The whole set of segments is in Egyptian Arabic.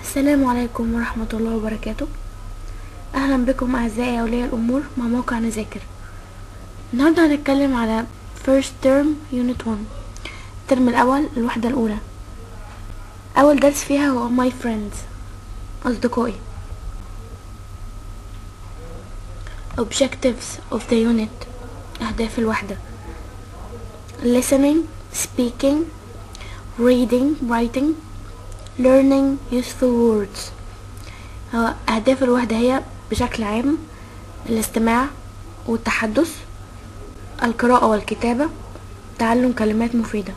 السلام عليكم ورحمة الله وبركاته أهلا بكم أعزائي أولياء الأمور مع موقع نذاكر النهاردة هنتكلم على first term unit 1 الترم الأول الوحدة الأولى أول درس فيها هو my friends أصدقائي objectives of the unit أهداف الوحدة listening speaking reading writing learning useful words هو أهداف الوحدة هي بشكل عام الاستماع والتحدث القراءة والكتابة تعلم كلمات مفيدة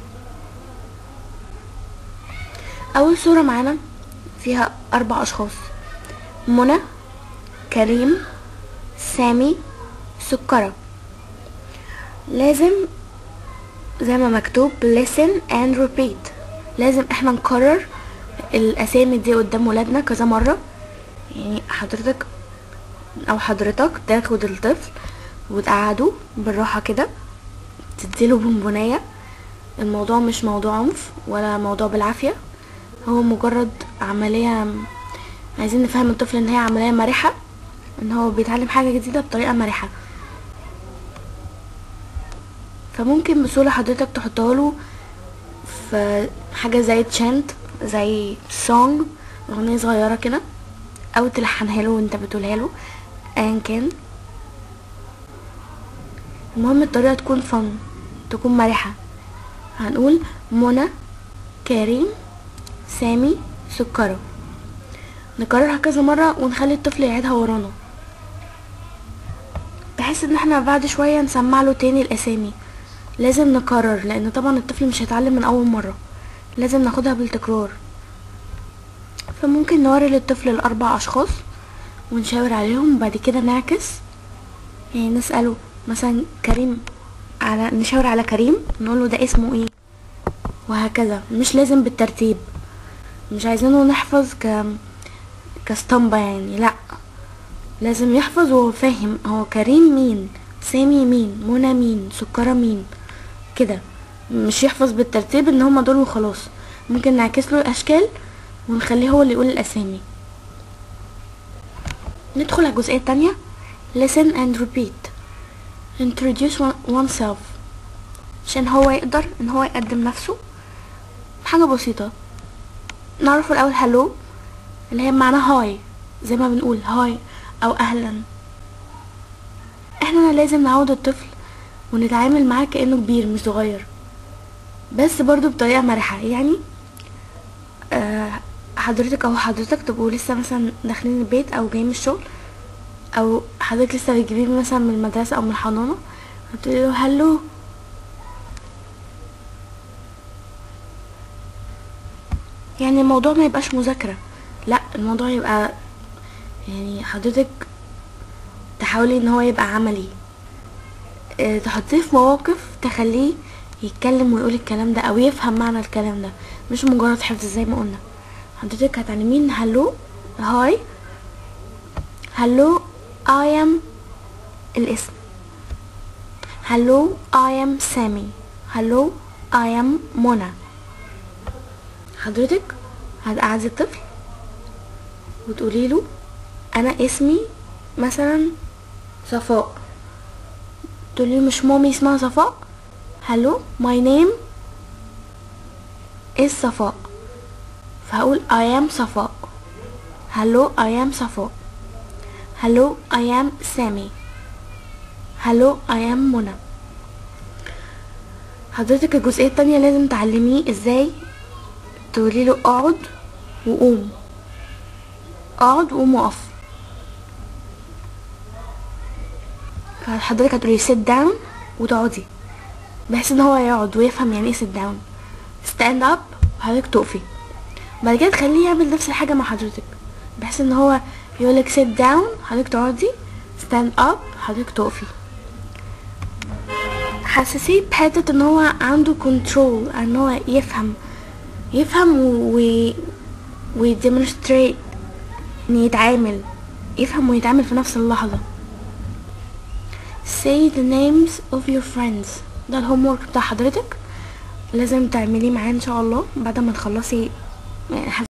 أول صورة معانا فيها أربع أشخاص منى كريم سامي سكرة لازم زي ما مكتوب listen and repeat لازم احنا نكرر الاسامي دي قدام ولادنا كذا مرة يعني حضرتك او حضرتك تاخد الطفل وتقعده بالراحة كده تديله بونبونية الموضوع مش موضوع عنف ولا موضوع بالعافية هو مجرد عملية عايزين نفهم الطفل ان هي عملية مرحة ان هو بيتعلم حاجة جديدة بطريقة مرحة فممكن بسهولة حضرتك تحطها له في حاجة زي تشانت زي سونج اغنية صغيرة كده او تلحنها له وانت بتقولها له ايا كان المهم الطريقة تكون فن تكون مرحة هنقول منى كريم سامي سكرة نكررها كذا مرة ونخلي الطفل يعيدها ورانا بحيث ان احنا بعد شوية نسمع له تاني الاسامي لازم نكرر لان طبعا الطفل مش هيتعلم من اول مرة لازم ناخدها بالتكرار فممكن نوري للطفل الاربع اشخاص ونشاور عليهم وبعد كده نعكس يعني نسأله مثلا كريم على نشاور على كريم نقول له ده اسمه ايه وهكذا مش لازم بالترتيب مش عايزينه نحفظ ك كاسطمبة يعني لا لازم يحفظ وهو فاهم هو كريم مين سامي مين منى مين سكرة مين كده مش يحفظ بالترتيب ان هما دول وخلاص ممكن نعكس له الاشكال ونخليه هو اللي يقول الاسامي ندخل على الجزئية التانية listen and repeat introduce oneself عشان هو يقدر ان هو يقدم نفسه حاجة بسيطة نعرف الاول هلو اللي هي معناها هاي زي ما بنقول هاي او اهلا احنا لازم نعود الطفل ونتعامل معاه كأنه كبير مش صغير بس برضو بطريقة مرحة يعني آه حضرتك او حضرتك تبقوا لسه مثلا داخلين البيت او جايين من الشغل او حضرتك لسه بتجيبيه مثلا من المدرسة او من الحضانة هتقولي له هلو يعني الموضوع ما يبقاش مذاكرة لا الموضوع يبقى يعني حضرتك تحاولي ان هو يبقى عملي اه تحطيه في مواقف تخليه يتكلم ويقول الكلام ده او يفهم معنى الكلام ده مش مجرد حفظ زي ما قلنا حضرتك هتعلمين هلو هاي هلو I am الاسم هلو I am سامي هلو I am منى حضرتك هتقعدي الطفل وتقولي له انا اسمي مثلا صفاء تقولي مش مامي اسمها صفاء هلو ماي نيم is صفاء فهقول I am صفاء هلو I am صفاء هلو I am سامي هلو I am منى حضرتك الجزئية التانية لازم تعلميه ازاي تقولي له اقعد وقوم اقعد وقوم وقف فحضرتك هتقولي sit down وتقعدي بحيث ان هو يقعد ويفهم يعني ايه sit down stand up وحضرتك تقفي بعد كده تخليه يعمل نفس الحاجة مع حضرتك بحيث ان هو يقولك sit down حضرتك تقعدي stand up حضرتك تقفي حسسيه بحتة ان هو عنده كنترول ان هو يفهم يفهم و ويديمونستريت ان يتعامل يفهم ويتعامل في نفس اللحظة say the names of your friends ده الهوم ورك بتاع حضرتك لازم تعمليه معاه ان شاء الله بعد ما تخلصي